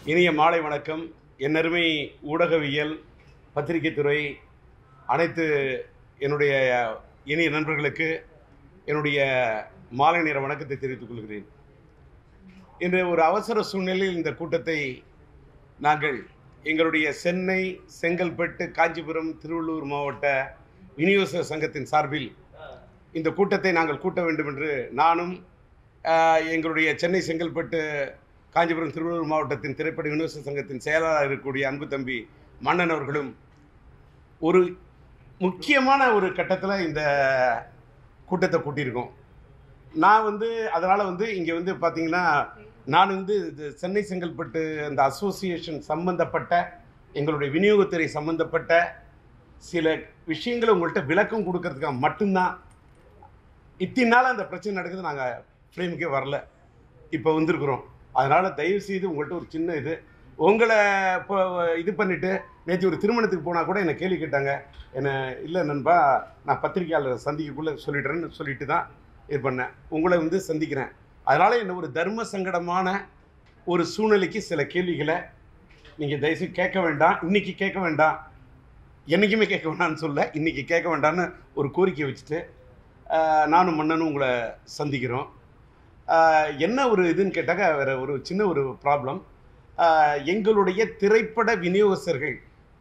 இனிய மாலை வணக்கம் என்னருமை ஊடகவியல் பத்திரிகை துறை அனைத்து என்னுடைய இனிய நண்பர்களுக்கு என்னுடைய மாலை நேர வணக்கத்தை தெரிவித்துக் கொள்கிறேன் இன்று ஒரு அவசர சூழ்நிலையில் இந்த கூட்டத்தை நாங்கள் எங்களுடைய சென்னை செங்கல்பட்டு காஞ்சிபுரம் திருவள்ளூர் மாவட்ட விநியோக சங்கத்தின் சார்பில் இந்த கூட்டத்தை நாங்கள் கூட்ட வேண்டும் என்று நானும் ஆஹ், எங்களுடைய சென்னை செங்கல்பட்டு காஞ்சிபுரம் திருவள்ளூர் மாவட்டத்தின் திரைப்பட விநியோக சங்கத்தின் செயலாளர் இருக்கக்கூடிய அன்பு தம்பி மன்னன் அவர்களும் ஒரு முக்கியமான ஒரு கட்டத்தில் இந்த கூட்டத்தை கூட்டியிருக்கோம் நான் வந்து அதனால் வந்து இங்கே வந்து பார்த்தீங்கன்னா நான் வந்து இது சென்னை செங்கல்பட்டு அந்த அசோசியேஷன் சம்பந்தப்பட்ட எங்களுடைய விநியோகத்துறை சம்பந்தப்பட்ட சில விஷயங்களை உங்கள்கிட்ட விளக்கம் கொடுக்கறதுக்காக மட்டும்தான் இத்தனை நாள் அந்த பிரச்சனை நடக்குது நாங்கள் ஃப்ரேமுக்கே வரல இப்போ வந்திருக்கிறோம் அதனால் தயவு செய்து உங்கள்கிட்ட ஒரு சின்ன இது உங்களை இப்போ இது பண்ணிவிட்டு நேற்று ஒரு திருமணத்துக்கு போனால் கூட என்னை கேள்வி கேட்டாங்க என்ன இல்லை நண்பா நான் பத்திரிக்கையாளர் சந்திக்கக்குள்ளே சொல்லிடுறேன்னு சொல்லிட்டு தான் இது பண்ணேன் உங்களை வந்து சந்திக்கிறேன் அதனால் என்ன ஒரு தர்ம சங்கடமான ஒரு சூழ்நிலைக்கு சில கேள்விகளை நீங்கள் தயவுசெய்து கேட்க வேண்டாம் இன்றைக்கி கேட்க வேண்டாம் என்றைக்குமே கேட்க வேண்டாம்னு சொல்ல இன்றைக்கி கேட்க வேண்டாம்னு ஒரு கோரிக்கை வச்சுட்டு ஆஹ், நானும் மன்னனும் உங்களை சந்திக்கிறோம் ஆஹ், என்ன ஒரு இதுன்னு கேட்டாக்க வேறு ஒரு சின்ன ஒரு ப்ராப்ளம் எங்களுடைய திரைப்பட விநியோகஸ்தர்கள்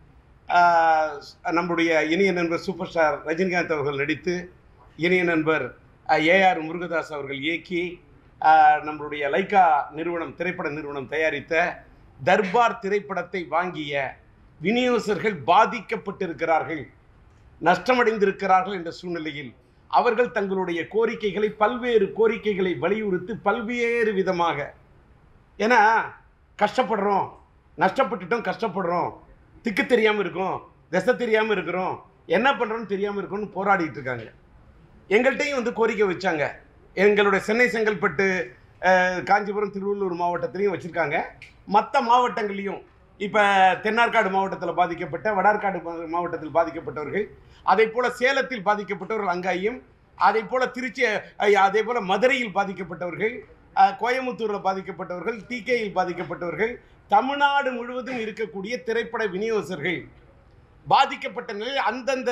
ஆஹ், நம்முடைய இனிய நண்பர் சூப்பர் ஸ்டார் ரஜினிகாந்த் அவர்கள் நடித்து இனிய நண்பர் ஏஆர் முருகதாஸ் அவர்கள் இயக்கி ஆஹ், நம்மளுடைய லைக்கா நிறுவனம் திரைப்பட நிறுவனம் தயாரித்த தர்பார் திரைப்படத்தை வாங்கிய விநியோகஸ்தர்கள் பாதிக்கப்பட்டிருக்கிறார்கள் நஷ்டமடைந்திருக்கிறார்கள் என்ற சூழ்நிலையில் அவர்கள் தங்களுடைய கோரிக்கைகளை பல்வேறு கோரிக்கைகளை வலியுறுத்தி பல்வேறு விதமாக ஏன்னா கஷ்டப்படுறோம் நஷ்டப்பட்டுட்டோம் கஷ்டப்படுறோம் திக்கு தெரியாமல் இருக்கோம் திசை தெரியாமல் இருக்கிறோம் என்ன பண்ணுறோன்னு தெரியாமல் இருக்கோம்னு போராடிட்டு இருக்காங்க எங்கள்கிட்டையும் வந்து கோரிக்கை வச்சாங்க எங்களுடைய சென்னை செங்கல்பட்டு அஹ், காஞ்சிபுரம் திருவள்ளூர் மாவட்டத்திலையும் வச்சுருக்காங்க மற்ற மாவட்டங்கள்லையும் இப்போ தென்னார்காடு மாவட்டத்தில் பாதிக்கப்பட்ட வடார்காடு மா- மாவட்டத்தில் பாதிக்கப்பட்டவர்கள் அதே போல் சேலத்தில் பாதிக்கப்பட்டவர்கள் அங்காயும் அதே போல் திருச்சி அஹ், அதே போல் மதுரையில் பாதிக்கப்பட்டவர்கள் அஹ், கோயமுத்தூரில் பாதிக்கப்பட்டவர்கள் டிகேயில் பாதிக்கப்பட்டவர்கள் தமிழ்நாடு முழுவதும் இருக்கக்கூடிய திரைப்பட விநியோகஸ்தர்கள் பாதிக்கப்பட்ட நிலையில் அந்தந்த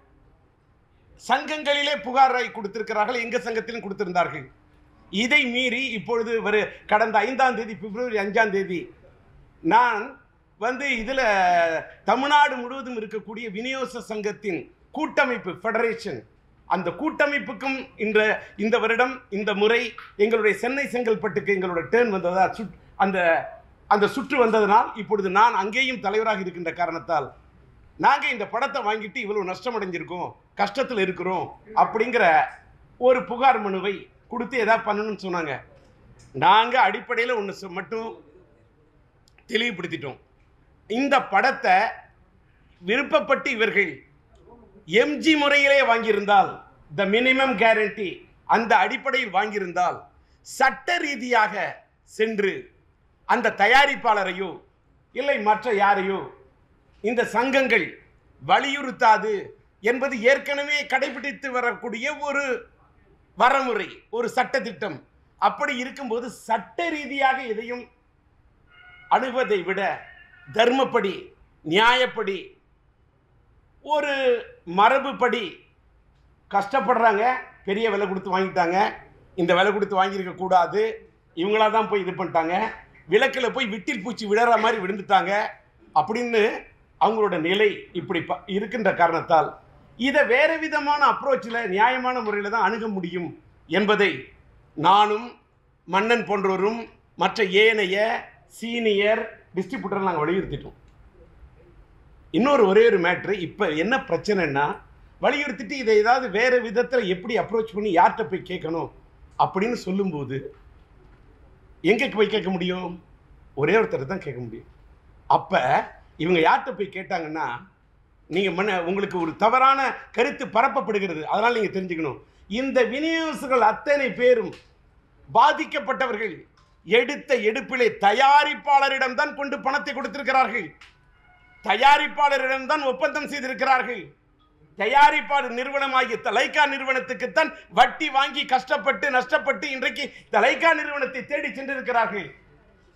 சங்கங்களிலே புகாரை கொடுத்திருக்கிறார்கள் எங்க சங்கத்திலும் கொடுத்திருந்தார்கள் இதை மீறி இப்பொழுது ஒரு கடந்த ஐந்தாம் தேதி பிப்ரவரி அஞ்சாம் தேதி நான் வந்து இதில் தமிழ்நாடு முழுவதும் இருக்கக்கூடிய விநியோக சங்கத்தின் கூட்டமைப்பு ஃபெடரேஷன் அந்த கூட்டமைப்புக்கும் இந்த இந்த வருடம் இந்த முறை எங்களுடைய சென்னை செங்கல்பட்டுக்கு எங்களோட டேர்ன் வந்ததா சுட் அந்த அந்த சுற்று வந்ததனால் இப்பொழுது நான் அங்கேயும் தலைவராக இருக்கின்ற காரணத்தால் நாங்கள் இந்த படத்தை வாங்கிட்டு இவ்வளவு நஷ்டம் அடைஞ்சிருக்கோம் கஷ்டத்தில் இருக்கிறோம் அப்படிங்கிற ஒரு புகார் மனுவை கொடுத்து எதாவது பண்ணணும்னு சொன்னாங்க நாங்கள் அடிப்படையில் ஒன்று மட்டும் தெளிவுபடுத்திட்டோம் இந்த படத்தை விருப்பப்பட்டு இவர்கள் எம்ஜி முறையிலே வாங்கியிருந்தால் த மினிமம் கேரண்டி அந்த அடிப்படையில் வாங்கியிருந்தால் சட்ட ரீதியாக சென்று அந்த தயாரிப்பாளரையோ இல்லை மற்ற யாரையோ இந்த சங்கங்கள் வலியுறுத்தாது என்பது ஏற்கனவே கடைபிடித்து வரக்கூடிய ஒரு வரமுறை ஒரு சட்ட திட்டம் அப்படி இருக்கும்போது சட்ட ரீதியாக எதையும் அணுவதை விட தர்மப்படி நியாயப்படி ஒரு மரபுப்படி கஷ்டப்படுறாங்க பெரிய விலை கொடுத்து வாங்கிட்டாங்க இந்த விலை கொடுத்து வாங்கியிருக்க கூடாது இவங்களா தான் போய் இது பண்ணிட்டாங்க விளக்கில் போய் விட்டில் பூச்சி விழற மாதிரி விழுந்துட்டாங்க அப்படின்னு அவங்களோட நிலை இப்படி ப இருக்கின்ற காரணத்தால் இதை வேறு விதமான அப்ரோச்சில் நியாயமான முறையில் தான் அணுக முடியும் என்பதை நானும் மன்னன் போன்றோரும் மற்ற ஏனைய சீனியர் டிஸ்ட்ரிபியூட்டர் நாங்கள் வலியுறுத்திட்டோம் இன்னொரு ஒரே ஒரு மேட்ரு இப்போ என்ன பிரச்சனைன்னா வலியுறுத்திட்டு இதை ஏதாவது வேறு விதத்தில் எப்படி அப்ரோச் பண்ணி யார்கிட்ட போய் கேட்கணும் அப்படின்னு சொல்லும்போது எங்கே போய் கேட்க முடியும் ஒரே ஒருத்தர் தான் கேட்க முடியும் அப்போ இவங்க யார்கிட்ட போய் கேட்டாங்கன்னா நீங்கள் மன உங்களுக்கு ஒரு தவறான கருத்து பரப்பப்படுகிறது அதனால் நீங்கள் தெரிஞ்சுக்கணும் இந்த விநியோகஸ்தர்கள் அத்தனை பேரும் பாதிக்கப்பட்டவர்கள் எடுத்த எடுப்பிலே தயாரிப்பாளரிடம் தான் கொண்டு பணத்தை கொடுத்திருக்கிறார்கள் தயாரிப்பாளரிடம் தான் ஒப்பந்தம் செய்திருக்கிறார்கள் தயாரிப்பாளர் நிறுவனமாகிய லைக்கா நிறுவனத்துக்குத்தான் வட்டி வாங்கி கஷ்டப்பட்டு நஷ்டப்பட்டு இன்றைக்கு லைக்கா நிறுவனத்தை தேடி சென்றிருக்கிறார்கள்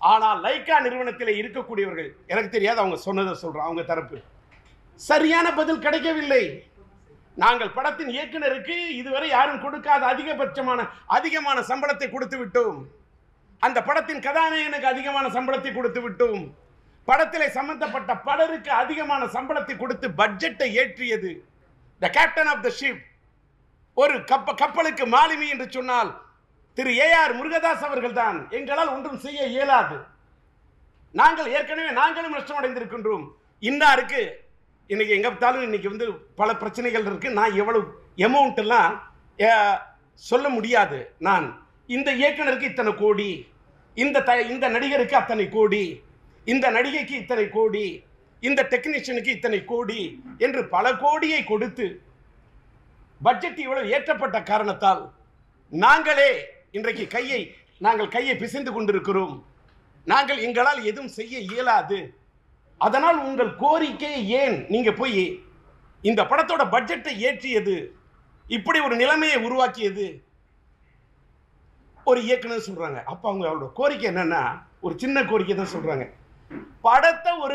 ஆனால் லைக்கா நிறுவனத்தில் இருக்கக்கூடியவர்கள் எனக்கு தெரியாது அவங்க சொன்னதை சொல்றோம் அவங்க தரப்பு சரியான பதில் கிடைக்கவில்லை நாங்கள் படத்தின் இயக்குனருக்கு இதுவரை யாரும் கொடுக்காத அதிகபட்சமான அதிகமான சம்பளத்தை கொடுத்து விட்டோம் அந்த படத்தின் கதாநாயகனுக்கு அதிகமான சம்பளத்தை கொடுத்து விட்டோம் படத்திலே சம்பந்தப்பட்ட பலருக்கு அதிகமான சம்பளத்தை கொடுத்து பட்ஜெட்டை ஏற்றியது the captain of the ship ஒரு கப்ப கப்பலுக்கு மாலுமி என்று சொன்னால் திரு ஏஆர் முருகதாஸ் அவர்கள் தான் எங்களால் ஒன்றும் செய்ய இயலாது நாங்கள் ஏற்கனவே நாங்களும் நஷ்டமடைந்திருக்கின்றோம் இன்னாருக்கு இன்னைக்கு எங்க பார்த்தாலும் இன்னைக்கு வந்து பல பிரச்சனைகள் இருக்கு நான் எவ்வளவு அமௌண்ட் எல்லாம் அஹ், சொல்ல முடியாது நான் இந்த இயக்குனருக்கு இத்தனை கோடி இந்த த இந்த நடிகருக்கு அத்தனை கோடி இந்த நடிகைக்கு இத்தனை கோடி இந்த டெக்னீஷியனுக்கு இத்தனை கோடி என்று பல கோடியை கொடுத்து பட்ஜெட் இவ்வளவு ஏற்றப்பட்ட காரணத்தால் நாங்களே இன்றைக்கு கையை நாங்கள் கையை பிசைந்து கொண்டிருக்கிறோம் நாங்கள் எங்களால் எதுவும் செய்ய இயலாது அதனால் உங்கள் கோரிக்கை ஏன் நீங்க போய் இந்த படத்தோட பட்ஜெட்டை ஏற்றியது இப்படி ஒரு நிலைமையை உருவாக்கியது ஒரு இயக்குனர் சொல்றாங்க அப்ப அவங்க அவரோட கோரிக்கை என்னன்னா ஒரு சின்ன கோரிக்கை தான் சொல்றாங்க படத்தை ஒரு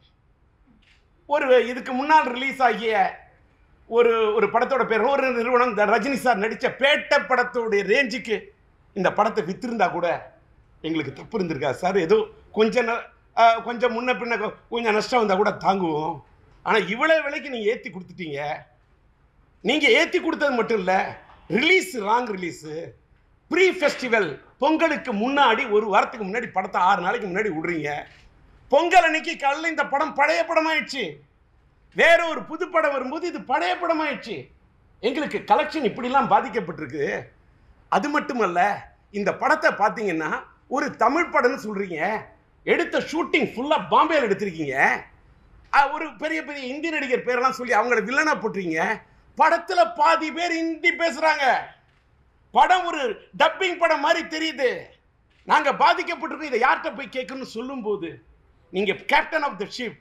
ஒரு இதுக்கு முன்னால் ரிலீஸ் ஆகிய ஒரு ஒரு படத்தோட பேர் ஒரு நிறுவனம் இந்த ரஜினி சார் நடித்த பேட்ட படத்தோடைய ரேஞ்சுக்கு இந்த படத்தை வித்திருந்தா கூட எங்களுக்கு தப்பு இருந்திருக்கா சார் ஏதோ கொஞ்சம் ந- அஹ், கொஞ்சம் முன்ன பின்ன கொ- கொஞ்சம் நஷ்டம் வந்தால் கூட தாங்குவோம் ஆனால் இவ்வளோ விலைக்கு நீங்கள் ஏற்றி கொடுத்துட்டீங்க நீங்கள் ஏற்றி கொடுத்தது மட்டும் இல்லை ரிலீஸ் ராங் ரிலீஸு ப்ரீ ஃபெஸ்டிவல் பொங்கலுக்கு முன்னாடி ஒரு வாரத்துக்கு முன்னாடி படத்தை ஆறு நாளைக்கு முன்னாடி விடுறீங்க பொங்கல் அன்னைக்கு காலையில் இந்த படம் பழைய படமாயிடுச்சு வேற ஒரு புது படம் வரும்போது இது பழைய படமாயிடுச்சு எங்களுக்கு கலெக்ஷன் இப்படிலாம் பாதிக்கப்பட்டிருக்கு அது மட்டுமல்ல இந்த படத்தை பார்த்தீங்கன்னா ஒரு தமிழ் படம்னு சொல்றீங்க எடுத்த ஷூட்டிங் ஃபுல்லாக பாம்பேல எடுத்திருக்கீங்க அஹ், ஒரு பெரிய பெரிய இந்தி நடிகர் பேரெல்லாம் சொல்லி அவங்கள வில்லனா போட்டுறீங்க படத்துல பாதி பேர் ஹிந்தி பேசுறாங்க படம் ஒரு டப்பிங் படம் மாதிரி தெரியுது நாங்க பாதிக்கப்பட்டிருக்கோம் இதை யார்கிட்ட போய் கேட்கணும்னு சொல்லும்போது நீங்க captain of the ship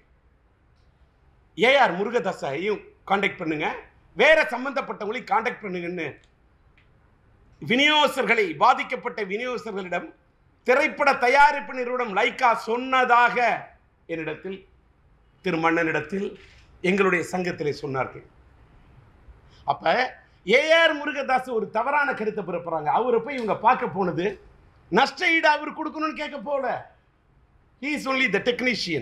A முருகதாஸையும் காண்டாக்ட் பண்ணுங்க வேற சம்பந்தப்பட்டவங்களையும் காண்டாக்ட் பண்ணுங்கன்னு விநியோகஸ்தர்களை பாதிக்கப்பட்ட விநியோகஸ்தர்களிடம் திரைப்பட தயாரிப்பு நிறுவனம் லைக்கா சொன்னதாக என்னிடத்தில் திரு மன்னனிடத்தில் எங்களுடைய சங்கத்திலே சொன்னார்கள் அப்ப ஏஆர் முருகதாஸ் ஒரு தவறான கருத்தை பிறப்புறாங்க அவரை போய் இவங்க பார்க்க போனது நஷ்ட ஈடு அவர் கொடுக்கணும்னு கேட்க போல he is only the technician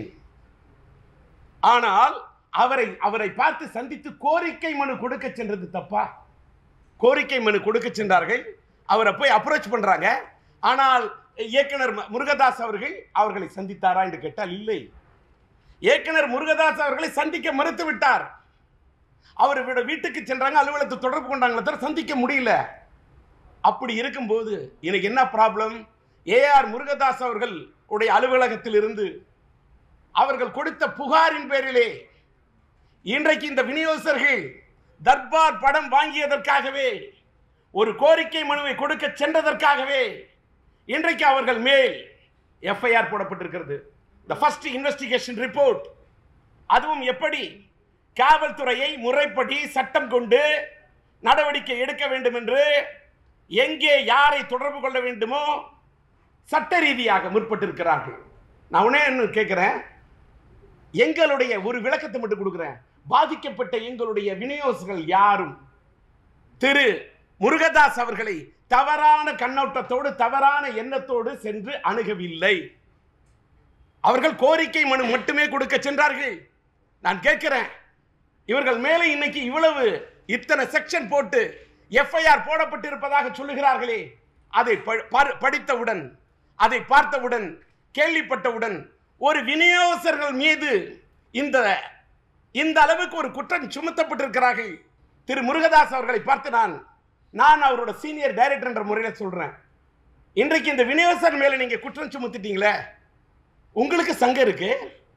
ஆனால் அவரை அவரை பார்த்து சந்தித்து கோரிக்கை மனு கொடுக்க சென்றது தப்பா கோரிக்கை மனு கொடுக்க சென்றார்கள் அவரை போய் அப்ரோச் பண்றாங்க ஆனால் இயக்குனர் மு- முருகதாஸ் அவர்கள் அவர்களை சந்தித்தாரா என்று கேட்டால் இல்லை இயக்குனர் முருகதாஸ் அவர்களை சந்திக்க மறுத்து விட்டார் அவர் விட வீட்டுக்கு சென்றாங்க அலுவலகத்தை தொடர்பு கொண்டாங்களே தவிர சந்திக்க முடியல அப்படி இருக்கும்போது எனக்கு என்ன ப்ராப்ளம் ஏஆர் முருகதாஸ் அவர்கள் உடைய அலுவலகத்தில் இருந்து அவர்கள் கொடுத்த புகாரின் பேரிலே இன்றைக்கு இந்த விநியோகஸ்தர்கள் தர்பார் படம் வாங்கியதற்காகவே ஒரு கோரிக்கை மனுவை கொடுக்க சென்றதற்காகவே இன்றைக்கு அவர்கள் மேல் எஃப்ஐஆர் போடப்பட்டிருக்கிறது த ஃபர்ஸ்ட் இன்வெஸ்டிகேஷன் ரிப்போர்ட் அதுவும் எப்படி காவல்துறையை முறைப்படி சட்டம் கொண்டு நடவடிக்கை எடுக்க வேண்டும் என்று எங்கே யாரை தொடர்பு கொள்ள வேண்டுமோ சட்ட ரீதியாக முற்பட்டிருக்கிறார்கள் நான் உடனே என்ன கேட்கிறேன் எங்களுடைய ஒரு விளக்கத்தை மட்டும் கொடுக்குறேன் பாதிக்கப்பட்ட எங்களுடைய விநியோகஸ்தர்கள் யாரும் திரு முருகதாஸ் அவர்களை தவறான கண்ணோட்டத்தோடு தவறான எண்ணத்தோடு சென்று அணுகவில்லை அவர்கள் கோரிக்கை மனு மட்டுமே கொடுக்க சென்றார்கள் நான் கேட்கிறேன் இவர்கள் மேலே இன்னைக்கு இவ்வளவு இத்தனை செக்ஷன் போட்டு எஃப்ஐஆர் போடப்பட்டிருப்பதாக சொல்லுகிறார்களே அதை ப- பார்- படித்தவுடன் அதை பார்த்தவுடன் கேள்விப்பட்டவுடன் ஒரு விநியோகஸ்தர்கள் மீது இந்த இந்த அளவுக்கு ஒரு குற்றம் சுமத்தப்பட்டிருக்கிறார்கள் திரு முருகதாஸ் அவர்களை பார்த்து நான் நான் அவரோட சீனியர் டைரக்டர் என்ற முறையில் சொல்றேன் இன்றைக்கு இந்த விநியோகஸ்தர் மேல நீங்க குற்றம் சுமத்திட்டீங்களே உங்களுக்கு சங்கம் இருக்கு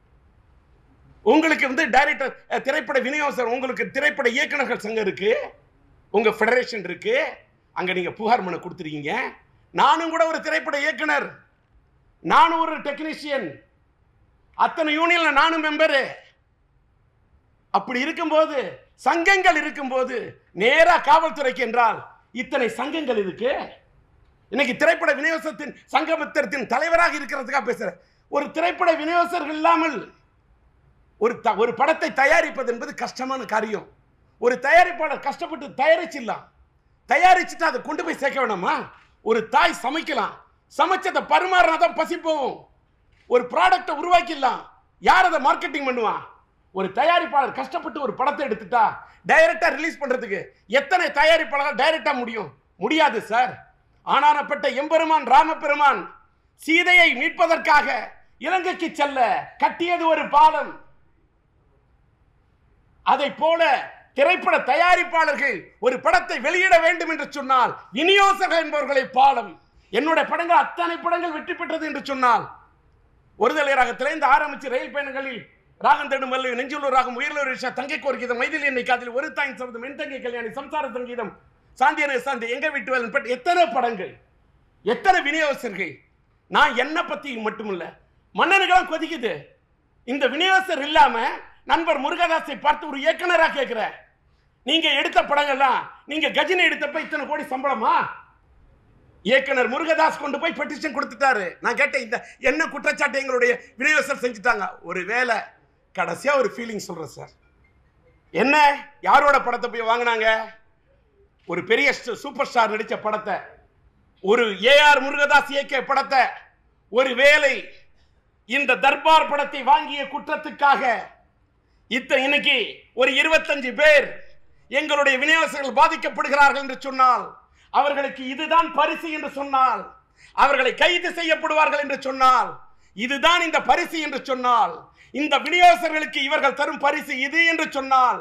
உங்களுக்கு வந்து டைரக்டர் அஹ், திரைப்பட விநியோகஸ்தர் உங்களுக்கு திரைப்பட இயக்குனர்கள் சங்கம் இருக்கு உங்க ஃபெடரேஷன் இருக்கு அங்க நீங்க புகார் மனு கொடுத்துருக்கீங்க நானும் கூட ஒரு திரைப்பட இயக்குனர் நானும் ஒரு டெக்னீஷியன் அத்தனை யூனியன்ல நானும் மெம்பரு அப்படி இருக்கும்போது சங்கங்கள் இருக்கும்போது நேரா காவல்துறைக்கு என்றால் இத்தனை சங்கங்கள் இருக்கு இன்னைக்கு திரைப்பட விநியோகத்தின் சங்கமித்திரத்தின் தலைவராக இருக்கிறதுக்காக பேசுறேன் ஒரு திரைப்பட விநியோகஸ்தர்கள் இல்லாமல் ஒரு த ஒரு படத்தை தயாரிப்பது என்பது கஷ்டமான காரியம் ஒரு தயாரிப்பாளர் கஷ்டப்பட்டு தயாரிச்சிடலாம் தயாரிச்சுட்டு அதை கொண்டு போய் சேர்க்க வேணாமா ஒரு தாய் சமைக்கலாம் சமைச்சதை பரிமாறினா தான் பசி போகும் ஒரு ப்ராடக்டை உருவாக்கிடலாம் யார் அதை மார்க்கெட்டிங் பண்ணுவான் ஒரு தயாரிப்பாளர் கஷ்டப்பட்டு ஒரு படத்தை எடுத்துட்டா டைரக்டா ரிலீஸ் பண்றதுக்கு எத்தனை தயாரிப்பாளர்கள் டைரக்டா முடியும் முடியாது சார் ஆனானப்பட்ட எம்பெருமான் ராமபெருமான் சீதையை மீட்பதற்காக இலங்கைக்கு செல்ல கட்டியது ஒரு பாலம் அதை போல திரைப்பட தயாரிப்பாளர்கள் ஒரு படத்தை வெளியிட வேண்டும் என்று சொன்னால் விநியோகர்கள் என்பவர்களை பாலம் என்னுடைய படங்கள் அத்தனை படங்கள் வெற்றி பெற்றது என்று சொன்னால் ஒருதலை ராகத்திலிருந்து ஆரம்பிச்சு ரயில் பயணங்களில் ராகம் தேடும் வல்லி நெஞ்சுள்ளூர் ராகம் உயிரிழூர் ரிஷா தங்கை கோர்கீதம் மைதில் என்னை காதில் ஒரு தாயின் சபதம் என் தங்கை கல்யாணி சம்சார சங்கீதம் சாந்தியன சாந்தி எங்க வீட்டு வேலன் பட் எத்தனை படங்கள் எத்தனை விநியோகஸ்தர்கள் நான் என்ன பத்தி மட்டுமில்ல மன்னனுக்கெல்லாம் கொதிக்குது இந்த விநியோகஸ்தர் இல்லாம நண்பர் முருகதாஸை பார்த்து ஒரு இயக்குனரா கேட்கிற நீங்க எடுத்த படங்கள்லாம் நீங்க கஜினி எடுத்தப்ப இத்தனை கோடி சம்பளமா இயக்குனர் முருகதாஸ் கொண்டு போய் பெட்டிஷன் கொடுத்துட்டாரு நான் கேட்டேன் இந்த என்ன குற்றச்சாட்டு எங்களுடைய விநியோகஸ்தர் செஞ்சுட்டாங்க ஒரு வேலை கடைசியா ஒரு ஃபீலிங் சொல்றேன் சார் என்ன யாரோட படத்தை போய் வாங்கினாங்க ஒரு பெரிய ஸ்ட- சூப்பர் ஸ்டார் நடிச்ச படத்தை ஒரு ஏஆர் முருகதாஸ் இயக்கிய படத்தை ஒரு வேலை இந்த தர்பார் படத்தை வாங்கிய குற்றத்துக்காக இத்த இன்னைக்கு ஒரு இருபத்தஞ்சு பேர் எங்களுடைய விநியோகஸ்தர்கள் பாதிக்கப்படுகிறார்கள் என்று சொன்னால் அவர்களுக்கு இதுதான் பரிசு என்று சொன்னால் அவர்களை கைது செய்யப்படுவார்கள் என்று சொன்னால் இதுதான் இந்த பரிசு என்று சொன்னால் இந்த விநியோகஸ்தர்களுக்கு இவர்கள் தரும் பரிசு இது என்று சொன்னால்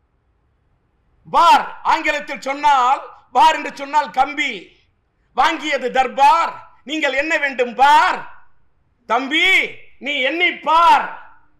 பார் ஆங்கிலத்தில் சொன்னால் பார் என்று சொன்னால் கம்பி வாங்கியது தர்பார் நீங்கள் என்ன வேண்டும் பார் தம்பி நீ எண்ணி பார்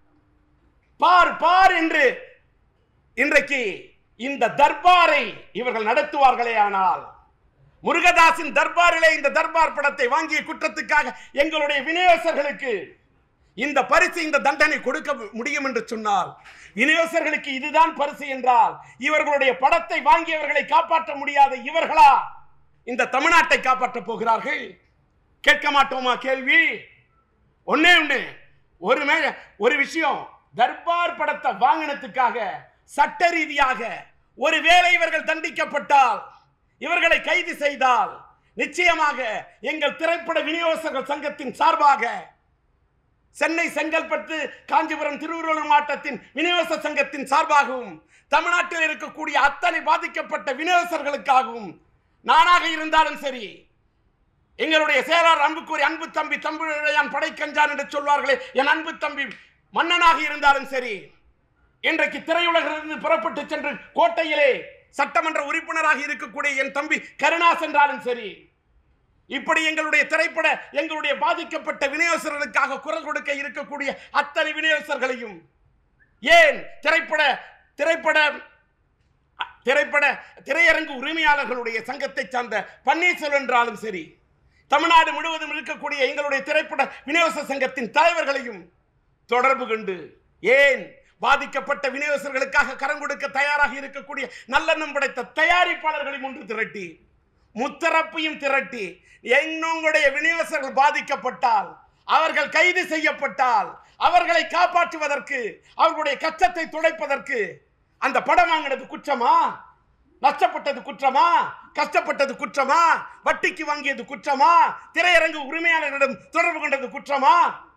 பார் பார் என்று இன்றைக்கு இந்த தர்பாரை இவர்கள் நடத்துவார்களே ஆனால் முருகதாசின் தர்பாரிலே இந்த தர்பார் படத்தை வாங்கிய குற்றத்துக்காக எங்களுடைய விநியோகஸ்தர்களுக்கு இந்த பரிசு இந்த தண்டனை கொடுக்க முடியும் என்று சொன்னால் விநியோகஸ்தர்களுக்கு இதுதான் பரிசு என்றால் இவர்களுடைய படத்தை வாங்கியவர்களை காப்பாற்ற முடியாத இவர்களா இந்த தமிழ்நாட்டை காப்பாற்றப் போகிறார்கள் கேட்க மாட்டோமா கேள்வி ஒண்ணே ஒண்ணு ஒரு மே ஒரு விஷயம் தர்பார் படத்தை வாங்கினதுக்காக சட்ட ரீதியாக ஒருவேளை இவர்கள் தண்டிக்கப்பட்டால் இவர்களை கைது செய்தால் நிச்சயமாக எங்கள் திரைப்பட விநியோகஸ்தர்கள் சங்கத்தின் சார்பாக சென்னை செங்கல்பட்டு காஞ்சிபுரம் திருவள்ளூர் மாவட்டத்தின் விநியோக சங்கத்தின் சார்பாகவும் தமிழ்நாட்டில் இருக்கக்கூடிய அத்தனை பாதிக்கப்பட்ட விநியோகஸ்தர்களுக்காகவும் நானாக இருந்தாலும் சரி எங்களுடைய செயலாளர் அன்புக்குரிய அன்பு தம்பி தம்பிழையான் படைக்கஞ்சான் என்று சொல்வார்களே என் அன்பு தம்பி மன்னனாக இருந்தாலும் சரி இன்றைக்கு திரையுலகிலிருந்து புறப்பட்டு சென்று கோட்டையிலே சட்டமன்ற உறுப்பினராக இருக்கக்கூடிய என் தம்பி கருணா சென்றாலும் சரி இப்படி எங்களுடைய திரைப்பட எங்களுடைய பாதிக்கப்பட்ட விநியோகஸ்தர்களுக்காக குரல் கொடுக்க இருக்கக்கூடிய அத்தனை விநியோகஸ்தர்களையும் ஏன் திரைப்பட திரைப்பட திரைப்பட திரையரங்கு உரிமையாளர்களுடைய சங்கத்தை சார்ந்த பன்னீர்செல்வம் என்றாலும் சரி தமிழ்நாடு முழுவதும் இருக்கக்கூடிய எங்களுடைய திரைப்பட விநியோக சங்கத்தின் தலைவர்களையும் தொடர்பு கொண்டு ஏன் பாதிக்கப்பட்ட விநியோகஸ்தர்களுக்காக கரம் கொடுக்க தயாராக இருக்கக்கூடிய நல்லெண்ணம் படைத்த தயாரிப்பாளர்களையும் ஒன்று திரட்டி முத்தரப்பையும் திரட்டி எங்களுடைய விநியோகஸ்தர்கள் பாதிக்கப்பட்டால் அவர்கள் கைது செய்யப்பட்டால் அவர்களை காப்பாற்றுவதற்கு அவர்களுடைய கச்சத்தை துடைப்பதற்கு அந்த படம் வாங்கினது குற்றமா நஷ்டப்பட்டது குற்றமா கஷ்டப்பட்டது குற்றமா வட்டிக்கு வாங்கியது குற்றமா திரையரங்கு உரிமையாளர்களிடம் தொடர்பு கொண்டது குற்றமா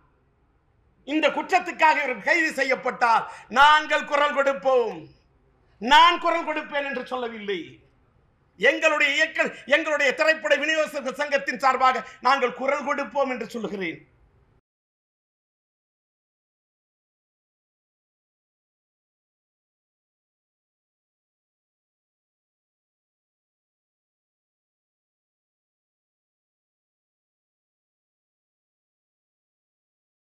இந்த குற்றத்துக்காக இவர்கள் கைது செய்யப்பட்டால் நாங்கள் குரல் கொடுப்போம் நான் குரல் கொடுப்பேன் என்று சொல்லவில்லை எங்களுடைய இயக்க எங்களுடைய திரைப்பட விநியோகஸ்தர்கள் சங்கத்தின் சார்பாக நாங்கள் குரல் கொடுப்போம் என்று சொல்லுகிறேன்